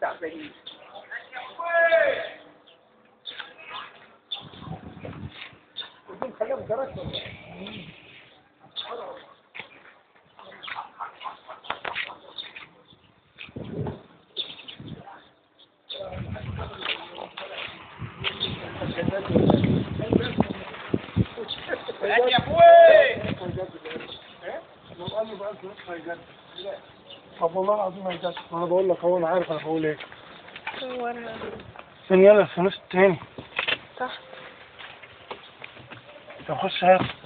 تعبانين خليهم درجة يا اخوي طب والله العظيم ما يجاش انا بقول لك هو انا عارف انا بقول ايه صورها فين يلا الفانوس التاني تحت طب خش هات